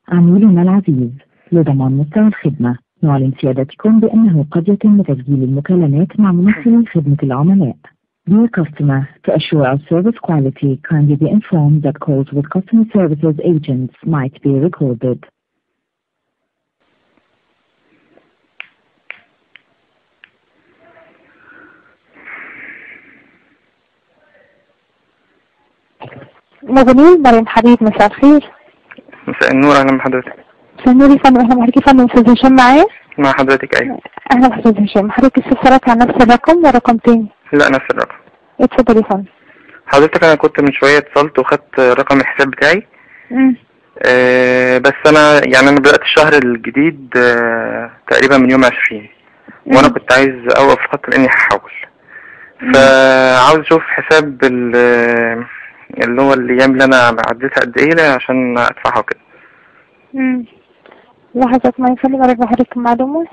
عميلنا العزيز لضمان مستوى الخدمة نعلن سيادتكم بأنه قد يتم تسجيل المكالمات مع ممثلي خدمة العملاء. Dear customer, to assure our service quality, kindly be informed that calls with customer services agents might be recorded. مغنيين مريم حبيب مساء الخير مساء النور اهلا بحضرتك سنوري يا فندم اهلا بحضرتك يا فندم استاذ هشام معايا مع حضرتك ايوه اهلا بأستاذ هشام حضرتك استفسارات عن نفس الرقم ورقم تاني لا نفس الرقم اتفضل يا فندم حضرتك انا كنت من شويه اتصلت وخدت رقم الحساب بتاعي مم. أه بس انا يعني انا بدات الشهر الجديد أه تقريبا من يوم عشرين وانا مم. كنت عايز اوقف خط لاني هحول فعاوز اشوف حساب ال- اللي هو الايام اللي انا عديتها قد ايه عشان ادفعها وكده مم. لحظة ما يا فندم ارجع لحضرتك المعلومة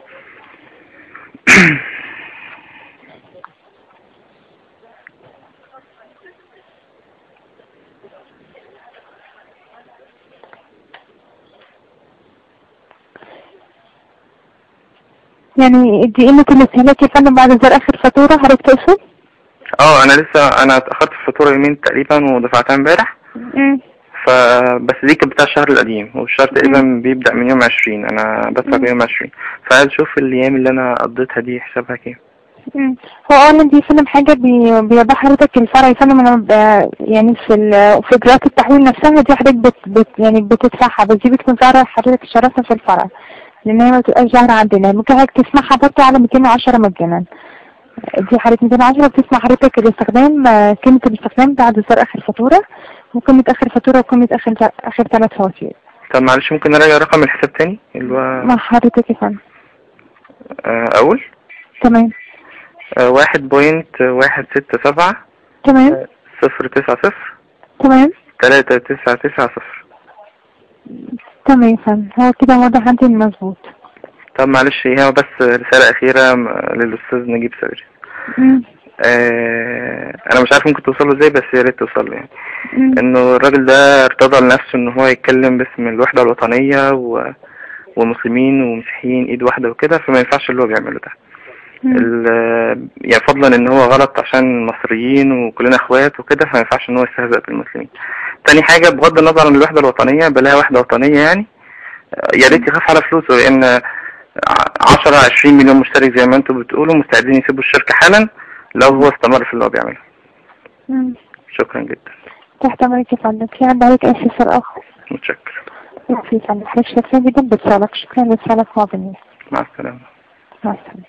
يعني دي قيمة الاستهلاك يا فندم بعد إصدار آخر فاتورة حضرتك تقصد؟ اه انا لسه انا اتاخرت في الفاتوره يومين تقريبا ودفعتها امبارح مم. فبس دي كانت بتاع الشهر القديم والشهر تقريبا بيبدأ من يوم عشرين أنا بدفع مم. بيوم عشرين فعايز أشوف الأيام اللي أنا قضيتها دي حسابها كام مم. هو اولا دي فيلم حاجة بي- بيضع حضرتك الفرع يا فندم انا ب- يعني في ال- في اجراءات التحويل نفسها دي حضرتك بت بت يعني بتدفعها بس دي بتكون سعر حضرتك اشتريتها في الفرع لان هي ما بتبقاش ظاهرة عندنا ممكن حضرتك تسمعها برضه على 210 مجانا دي حضرتك 210 بتسمع حضرتك الاستخدام آه، قيمة الاستخدام بعد اصدار اخر فاتورة وقيمة اخر فاتورة وقيمة اخر اخر ثلاث فواتير طب معلش ممكن نراجع رقم الحساب تاني اللي هو مع حضرتك يا فندم آه، أول تمام آه، واحد بوينت واحد ستة سبعة تمام صفر تسعة صفر تمام تلاتة تسعة تسعة صفر تمام يا فندم هو كده واضح عندي المظبوط طب معلش هي بس رسالة أخيرة م- للأستاذ نجيب سويري مم. آه، أنا مش عارف ممكن توصله ازاي بس يا ريت توصله يعني مم. انه الراجل ده ارتضى لنفسه ان هو يتكلم باسم الوحدة الوطنية و... ومسلمين ومسيحيين ايد واحدة وكده فما ينفعش اللي هو بيعمله ده مم. ال- يعني فضلا ان هو غلط عشان مصريين وكلنا اخوات وكده فما ينفعش ان هو يستهزأ بالمسلمين تاني حاجة بغض النظر عن الوحدة الوطنية بلاها وحدة وطنية يعني آه، يا ريت يخاف على فلوسه لان ع- عشرة عشرين مليون مشترك زي ما انتم بتقولوا مستعدين يسيبوا الشركة حالا لو هو استمر في اللي هو بيعمله مم. شكرا جدا تحت أمرك يا فندم في عند عليك أي استفسار آخر؟ متشكر لا في فندم حضرتك شكرا جدا بتصالك شكرا لاتصالك مع بني مع السلامة مع السلامة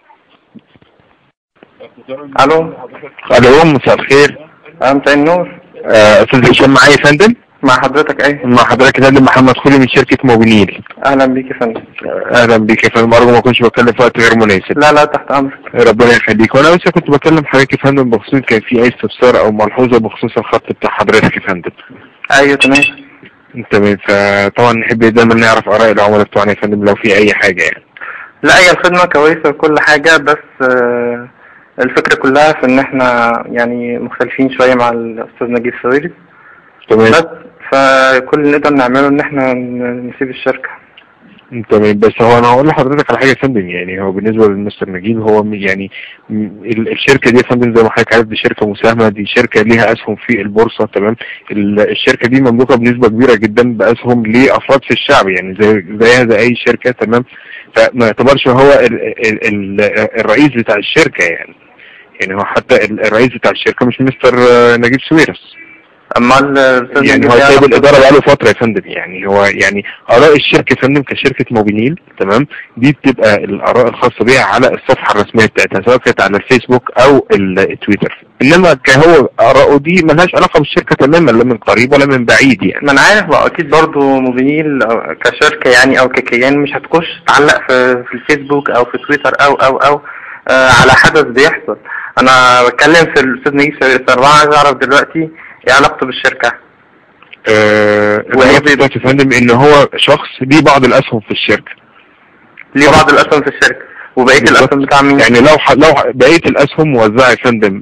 الو الو مساء الخير امتى النور آه، استاذ هشام معايا يا فندم مع حضرتك ايه مع حضرتك يا فندم محمد خولي من شركه موبينيل اهلا بيك يا فندم آه، اهلا بيك يا فندم ارجو ما اكونش بتكلم في وقت غير مناسب لا لا تحت امرك ربنا يخليك وانا بس كنت بكلم حضرتك يا فندم بخصوص كان في اي استفسار او ملحوظه بخصوص الخط بتاع حضرتك يا فندم ايوه تمام تمام فطبعا نحب دايما نعرف اراء العملاء بتوعنا يا فندم لو في اي حاجه يعني لا هي الخدمة كويسة وكل حاجة بس آه، الفكرة كلها في ان احنا يعني مختلفين شوية مع الاستاذ نجيب سويري تمام بس فكل اللي نقدر نعمله ان احنا ن- نسيب الشركة تمام بس هو انا هقول لحضرتك على حاجه يا فندم يعني هو بالنسبه لمستر نجيب هو م- يعني م- ال- الشركه دي يا فندم زي ما حضرتك عارف دي شركه مساهمه دي شركه ليها اسهم في البورصه تمام ال- الشركه دي مملوكه بنسبه كبيره جدا باسهم لافراد في الشعب يعني زي زيها زي اي شركه تمام فما يعتبرش هو ال ال ال الرئيس بتاع الشركه يعني يعني هو حتى ال- الرئيس بتاع الشركه مش مستر آه، نجيب سويرس اما الاستاذ يعني نجيب هو يعرف- سايب الاداره بقاله فتره يا فندم يعني هو يعني اراء الشركه يا فندم كشركه موبينيل تمام دي بتبقى الاراء الخاصه بيها على الصفحه الرسميه بتاعتها سواء كانت على الفيسبوك او ال- التويتر انما كهو اراءه دي ملهاش علاقه بالشركه تماما لا من قريب ولا من بعيد يعني ما انا عارف بقى اكيد برضو موبينيل أو كشركة يعني او ككيان مش هتخش تعلق في, في الفيسبوك او في تويتر او او او آه على حدث بيحصل انا بتكلم في الاستاذ نجيب سويرس انا عايز اعرف دلوقتي ايه علاقته بالشركة آه وإيه الرأي بي- بتاعتي يا فندم ان هو شخص ليه بعض الاسهم في الشركه ليه بعض الاسهم في الشركة وبقيه بالظبط. الاسهم بتاع مين يعني لو ح... لو ح- بقيه الاسهم موزعه يا فندم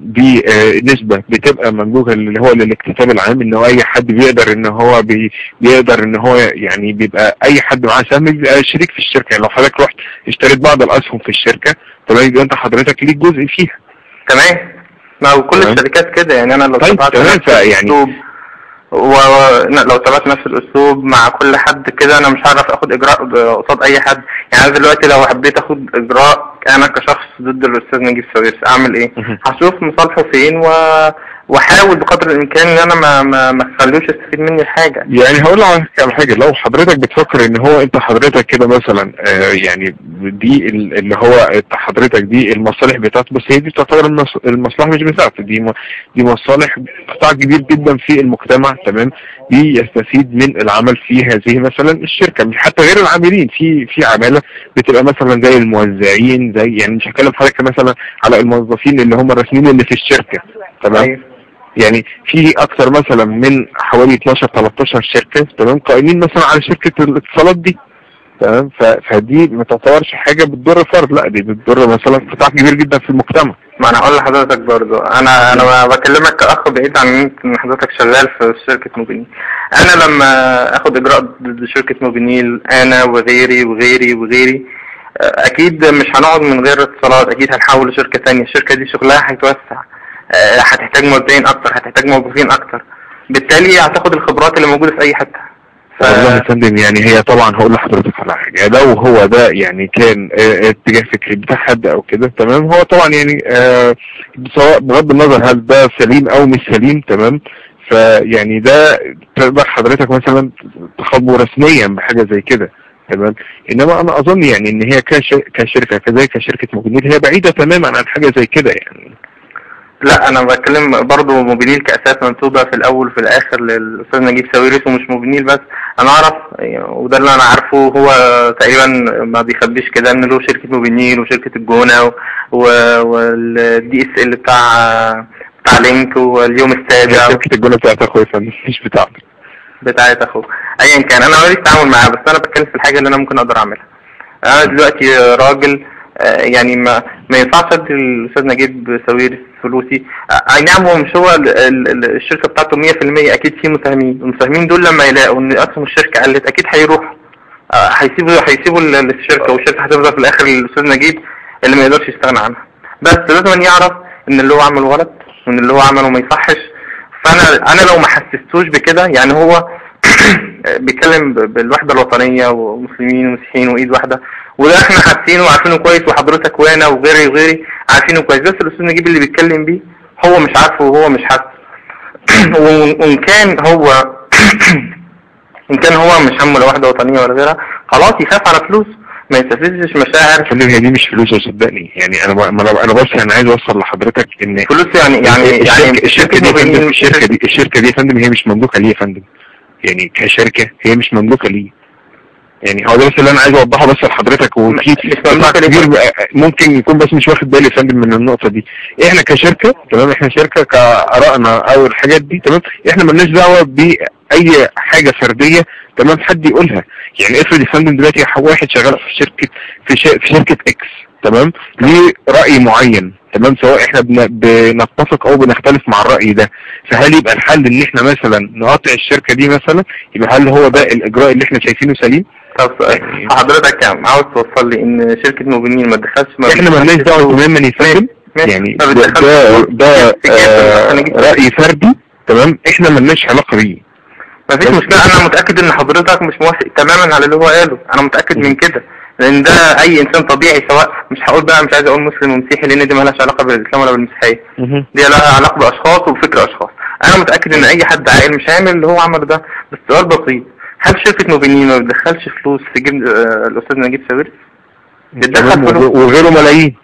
بنسبه بتبقى مملوكه اللي هو للاكتتاب العام ان هو اي حد بيقدر ان هو بي... بيقدر ان هو يعني بيبقى اي حد معاه سهم بيبقى شريك في الشركه يعني لو حضرتك رحت اشتريت بعض الاسهم في الشركه تمام يبقى انت حضرتك ليك جزء فيها تمام ما هو كل تمام. الشركات كده يعني انا لو طيب، تبعت تمام، نفس فيعني- الاسلوب و... و- لا، لو تبعت نفس الاسلوب مع كل حد كده انا مش هعرف اخد اجراء ب- قصاد اي حد يعني انا دلوقتي لو حبيت اخد اجراء انا كشخص ضد الاستاذ نجيب ساويرس اعمل ايه مهم. هشوف مصالحه فين و... واحاول بقدر الامكان ان انا ما ما ما اخلوش يستفيد مني حاجه يعني هقول لك على حاجه لو حضرتك بتفكر ان هو انت حضرتك كده مثلا آه يعني دي ال- اللي هو انت حضرتك دي المصالح بتاعته بس هي دي تعتبر المص- المصلحه مش بتاعته دي م- دي مصالح قطاع كبير جدا في المجتمع تمام بيستفيد من العمل في هذه مثلا الشركه مش حتى غير العاملين في في عماله بتبقى مثلا زي الموزعين زي يعني مش هتكلم حضرتك مثلا على الموظفين اللي هم الرسميين اللي في الشركه تمام أيوة. يعني في اكثر مثلا من حوالي 12 13 شركه تمام قائمين مثلا على شركه الاتصالات دي تمام ف- فدي ما تعتبرش حاجه بتضر فرد لا دي بتضر مثلا قطاع كبير جدا في المجتمع ما انا هقول لحضرتك برضو انا انا بكلمك كاخ بعيد عن ان حضرتك شغال في شركه موبينيل انا لما اخد اجراء ضد شركه موبينيل انا وغيري وغيري وغيري آه، اكيد مش هنقعد من غير اتصالات اكيد هنحول لشركه تانية الشركه دي شغلها هيتوسع آه، هتحتاج موظفين اكتر هتحتاج موظفين اكتر بالتالي هتاخد الخبرات اللي موجوده في اي حته ف... والله يا فندم يعني هي طبعا هقول لحضرتك على حاجه لو هو ده يعني كان آه، اتجاه فكري بتاع حد او كده تمام هو طبعا يعني آه، سواء بغض النظر هل ده سليم او مش سليم تمام فيعني ده تقدر حضرتك مثلا تخاطبه رسميا بحاجه زي كده تمام انما انا اظن يعني ان هي كش- كشركه كذلك كشركه موبينيل هي بعيده تماما عن حاجه زي كده يعني لا انا بتكلم برضو موبينيل كاساس منسوبه في الاول وفي الاخر للاستاذ نجيب ساويرس ومش موبينيل بس انا اعرف يعني وده اللي انا عارفه هو تقريبا ما بيخبيش كده ان له شركه موبينيل وشركه الجونه والدي اس ال بتاع بتاع لينك واليوم هي السابع شركه الجونه بتاعت اخويا يا فندم مش بتاعتك بتاعت اخوه ايا كان انا ماليش تعامل معاه بس انا بتكلم في الحاجه اللي انا ممكن اقدر اعملها انا دلوقتي راجل آه، يعني ما ما ينفعش ادي الاستاذ نجيب ساويرس فلوسي آه، اي نعم هو مش هو ال- ال- ال- الشركه بتاعته 100% اكيد في مساهمين المساهمين دول لما يلاقوا ان اسهم الشركه قلت اكيد هيروحوا آه، هيسيبوا هيسيبوا ال- الشركه والشركه هتفضل في الاخر الاستاذ نجيب اللي ما يقدرش يستغنى عنها بس لازم يعرف ان اللي هو عمله غلط وان اللي هو عمله ما يصحش فانا انا لو ما حسستوش بكده يعني هو بيتكلم ب- بالوحده الوطنيه ومسلمين ومسيحيين وايد واحده وده احنا حاسينه وعارفينه كويس وحضرتك وانا وغيري وغيري عارفينه كويس بس الاستاذ نجيب اللي بيتكلم بيه هو مش عارفه وهو مش حاسه وان وإن كان هو ان كان هو مش همه لا وحده وطنيه ولا غيرها خلاص يخاف على فلوس ما يستفزش مشاعر فندم هي دي مش فلوس صدقني يعني انا ب- ما انا انا بس انا عايز اوصل لحضرتك ان فلوس يعني يعني يعني الشركة, الشركة دي يا فندم موبينيل- الشركة دي الشركة دي يا فندم هي مش مملوكة ليه يا فندم يعني كشركة هي مش مملوكة ليه يعني هو ده بس اللي انا عايز اوضحه بس لحضرتك وفي مش قطاع مملوكة ليه؟ كبير بقى- ممكن يكون بس مش واخد بالي يا فندم من النقطة دي احنا كشركة تمام احنا شركة كآرائنا او الحاجات دي تمام احنا مالناش دعوة بأي حاجة فردية تمام حد يقولها يعني افرض يا فندم دلوقتي واحد شغال في شركة في, ش... في شركة اكس تمام ليه رأي معين تمام سواء احنا بن... بنتفق او بنختلف مع الرأي ده فهل يبقى الحل ان احنا مثلا نقاطع الشركة دي مثلا يبقى هل هو ده الاجراء اللي احنا شايفينه سليم طب يعني- حضرتك يعني عاوز توصل لي ان شركه موبينيل ما تدخلش ما احنا مالناش دعوة تماما يا فندم ماشي. يعني ما ده بتدخلش ده, فلوس ده في جهة آه الخليج. رأي فردي تمام احنا مالناش علاقة بيه ما فيش مشكلة أنا متأكد إن حضرتك مش موافق تماما على اللي هو قاله أنا متأكد من كده لأن ده أي إنسان طبيعي سواء مش هقول بقى مش عايز أقول مسلم ومسيحي لأن دي مالهاش علاقة بالإسلام ولا بالمسيحية دي لها علاقة بأشخاص وبفكر أشخاص أنا متأكد إن أي حد عاقل مش هيعمل اللي هو عمله ده بس سؤال بسيط هل شركة موبينيل ما بتدخلش فلوس في جيب آه، الأستاذ نجيب ساويرس؟ بتدخل تمام فلوس وغ- وغيره ملايين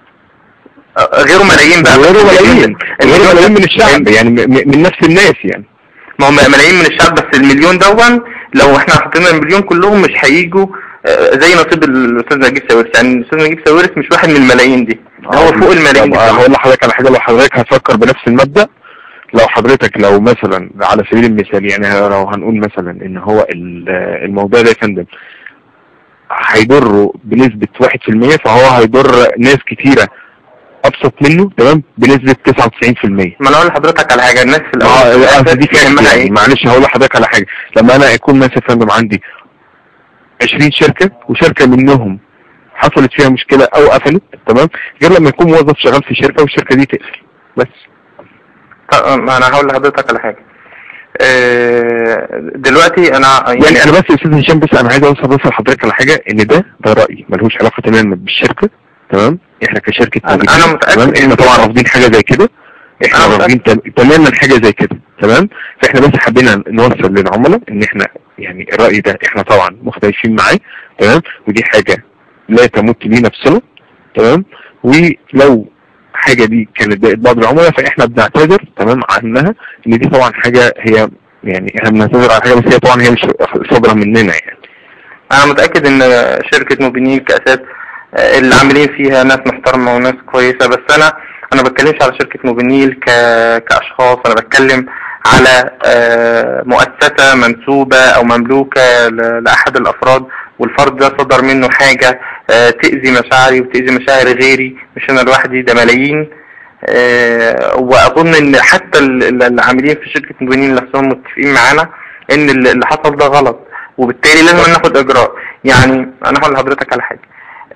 آه، غيره ملايين بقى وغيره ملايين وغيره ملايين من الشعب يعني م- م- من نفس الناس يعني ما هم ملايين من الشعب بس المليون دون لو احنا حطينا المليون كلهم مش هيجوا آه، زي نصيب الاستاذ نجيب ساويرس يعني الاستاذ نجيب ساويرس مش واحد من الملايين دي ده هو فوق الملايين طب دي هقول لحضرتك على حاجه لو حضرتك هتفكر بنفس المبدا لو حضرتك لو مثلا على سبيل المثال يعني لو هنقول مثلا ان هو ال- الموضوع ده يا فندم هيضره بنسبة 1% فهو هيضر ناس كتيرة ابسط منه تمام بنسبة 99% ما انا اقول لحضرتك على حاجه الناس في اه الاول آه، دي كانت يهمها يعني ايه معلش هقول لحضرتك على حاجة لما انا اكون مثلا يا فندم عندي 20 شركة وشركة منهم حصلت فيها مشكلة او قفلت تمام غير لما يكون موظف شغال في شركة والشركة دي تقفل بس طب ما انا هقول لحضرتك على حاجه آه، دلوقتي انا يعني انا بس يا استاذ هشام بس انا عايز اوصل بس لحضرتك على حاجه ان ده ده رايي ملوش علاقه تماما بالشركه تمام احنا كشركه أنا- مبيعات، أنا متأكد تمام إن- احنا طبعا رافضين حاجه زي كده احنا أنا رافضين تم- تماما حاجه زي كده تمام فاحنا بس حبينا نوصل للعملاء ان احنا يعني الراي ده احنا طبعا مختلفين معاه تمام ودي حاجه لا تمت لينا بصله تمام ولو حاجه دي كانت ضايقت بعض العملاء فاحنا بنعتذر تمام عنها ان دي طبعا حاجه هي يعني احنا بنعتذر على حاجه بس هي طبعا هي مش صادره مننا يعني انا متاكد ان شركه موبينيل كاساس آه، اللي عاملين فيها ناس محترمه وناس كويسه بس انا انا ما بتكلمش على شركه موبينيل ك... كاشخاص انا بتكلم على آه، مؤسسه منسوبه او مملوكه ل... لاحد الافراد والفرد ده صدر منه حاجه آه، تاذي مشاعري وتاذي مشاعر غيري مش انا لوحدي ده ملايين آه، واظن ان حتى ال- ال- العاملين في شركه موبينيل نفسهم متفقين معانا ان اللي اللي حصل ده غلط وبالتالي لازم ناخد اجراء يعني انا هقول لحضرتك على حاجه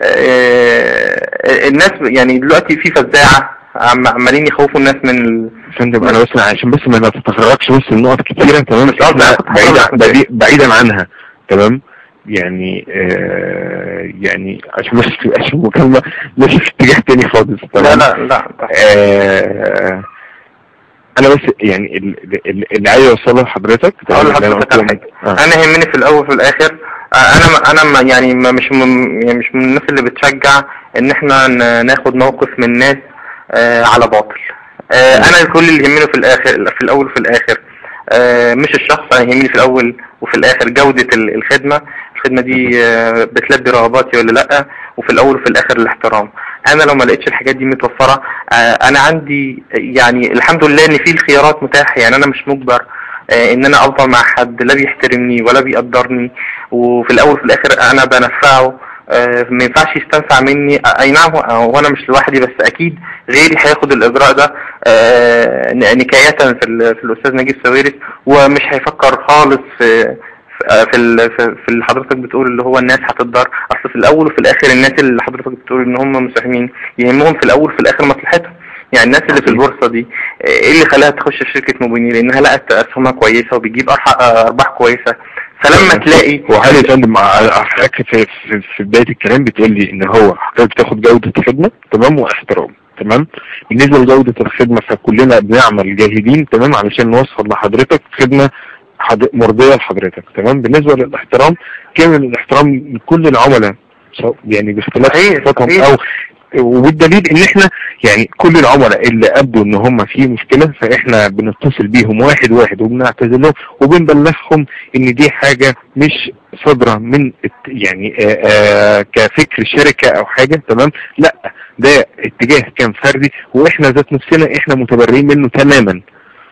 آه، الناس يعني دلوقتي في فزاعه عم- عمالين يخوفوا الناس من ال... فندم انا بس عشان بس ما نتطرقش بس النقط كتيرة تمام مش قصدي احنا آخد حاجة بعيدا من- بعيد- بعيدا عنها تمام يعني آه يعني عشان بس عشان المكالمة ماشي في اتجاه تاني خالص لا تمام لا لا آه انا بس يعني ال- ال- اللي عايز اوصله لحضرتك اقول تمام، اللي أنا لحضرتك على قلته- حاجه آه. انا يهمني في الاول وفي الاخر آه، انا ما انا ما يعني ما مش من يعني مش من الناس اللي بتشجع ان احنا ن- ناخد موقف من ناس آه، على باطل آه، انا كل اللي يهمني في الاخر في الاول وفي الاخر آه، مش الشخص انا يهمني في الاول وفي الاخر جودة ال- الخدمة الخدمة دي آه، بتلبي رغباتي ولا لا وفي الاول وفي الاخر الاحترام انا لو ما لقيتش الحاجات دي متوفرة آه، انا عندي يعني الحمد لله ان في الخيارات متاحة يعني انا مش مجبر آه، ان انا افضل مع حد لا بيحترمني ولا بيقدرني وفي الاول وفي الاخر انا بنفعه آه، ما ينفعش يستنفع مني آه، اي نعم هو- وانا مش لوحدي بس اكيد غيري هياخد الاجراء ده آه، ن- نكاية في, ال- في الاستاذ نجيب ساويرس ومش هيفكر خالص في في في ال- في في اللي حضرتك بتقول اللي هو الناس هتتضر اصل في الاول وفي الاخر الناس اللي حضرتك بتقول ان هم مساهمين يهمهم في الاول وفي الاخر مصلحتهم يعني الناس اللي في البورصه دي ايه اللي خلاها تخش في شركه موبينيل انها لقت اسهمها كويسه وبيجيب أرح- ارباح كويسه فلما تلاقي وهل يا فندم مع حضرتك في, في, في بداية الكلام بتقول لي ان هو حضرتك بتاخد جودة الخدمة تمام واحترام تمام بالنسبة لجودة الخدمة فكلنا بنعمل جاهدين تمام علشان نوصل لحضرتك خدمة حد... مرضية لحضرتك تمام بالنسبة للاحترام كامل الاحترام لكل العملاء سواء يعني باختلاف صحيح، صفاتهم صحيح. او وبالدليل ان احنا يعني كل العملاء اللي ابدوا ان هم في مشكلة فاحنا بنتصل بيهم واحد واحد وبنعتذر لهم وبنبلغهم ان دي حاجة مش صادرة من الت- يعني آآ آآ كفكر شركة او حاجة تمام لا ده اتجاه كان فردي واحنا ذات نفسنا احنا متبرئين منه تماما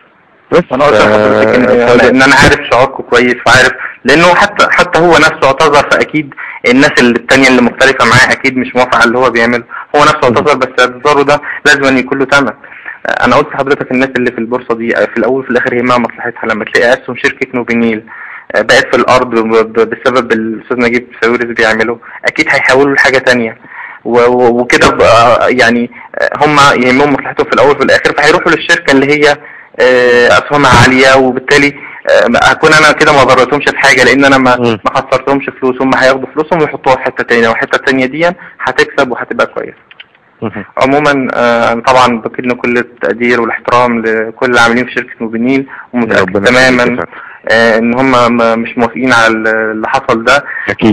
بس انا قلت لحضرتك ان, آه، فده- ان انا عارف شعوركم كويس وعارف لانه حتى حتى هو نفسه اعتذر فاكيد الناس اللي التانية اللي مختلفة معاه اكيد مش موافقة على اللي هو بيعمله هو نفسه اعتذر بس اعتذاره ده لازم أن يكون له ثمن انا قلت لحضرتك الناس اللي في البورصة دي في الاول وفي الاخر يهمها مصلحتها لما تلاقي اسهم شركة نوبينيل آه، بقت في الارض ب- ب- بسبب الاستاذ نجيب ساويرس بيعمله اكيد هيحولوا لحاجة تانية و- و- وكده بقى يعني آه، هم يهمهم مصلحتهم في الاول وفي الاخر فهيروحوا للشركة اللي هي آه، اسهمها عالية وبالتالي آه، هكون انا كده ما ضررتهمش في حاجة لان انا ما مم. ما خسرتهمش فلوس هم هياخدوا فلوسهم ويحطوها في حتة تانية والحتة التانية دي هتكسب وهتبقى كويسة مهم. عموما آه، أنا طبعا بكلنا كل التقدير والاحترام لكل العاملين في شركة موبينيل ومتأكد ربنا تماما يخليك يا فندم. آه، ان هم م- مش موافقين على اللي حصل ده اكيد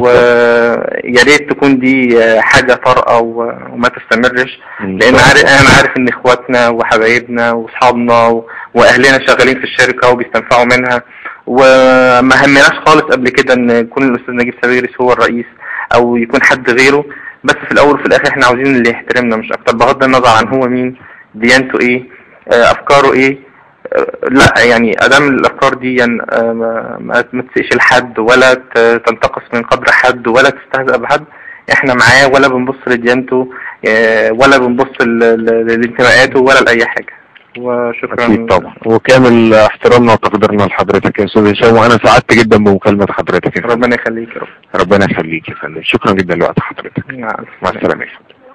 ويا ريت تكون دي آه، حاجة طارئة و- وما تستمرش إن لان شاء عارف الله. انا عارف ان اخواتنا وحبايبنا واصحابنا و- واهلنا شغالين في الشركة وبيستنفعوا منها وما همناش خالص قبل كده ان يكون الاستاذ نجيب ساويرس هو الرئيس او يكون حد غيره بس في الاول وفي الاخر احنا عاوزين اللي يحترمنا مش اكتر بغض النظر عن هو مين ديانته ايه آه، افكاره ايه آه، لا يعني ادام الافكار دي يعني آه، ما ما ما تسيئش لحد ولا ت- تنتقص من قدر حد ولا تستهزأ بحد احنا معاه ولا بنبص لديانته آه، ولا بنبص ل- ل- لانتماءاته ولا لاي حاجه وشكرا اكيد طبعا وكامل احترامنا وتقديرنا لحضرتك يا استاذ هشام وانا سعدت جدا بمكالمة حضرتك يا فندم ربنا يخليك يا رب ربنا يخليك يا فندم شكرا جدا لوقت حضرتك مع مع السلامة يا فندم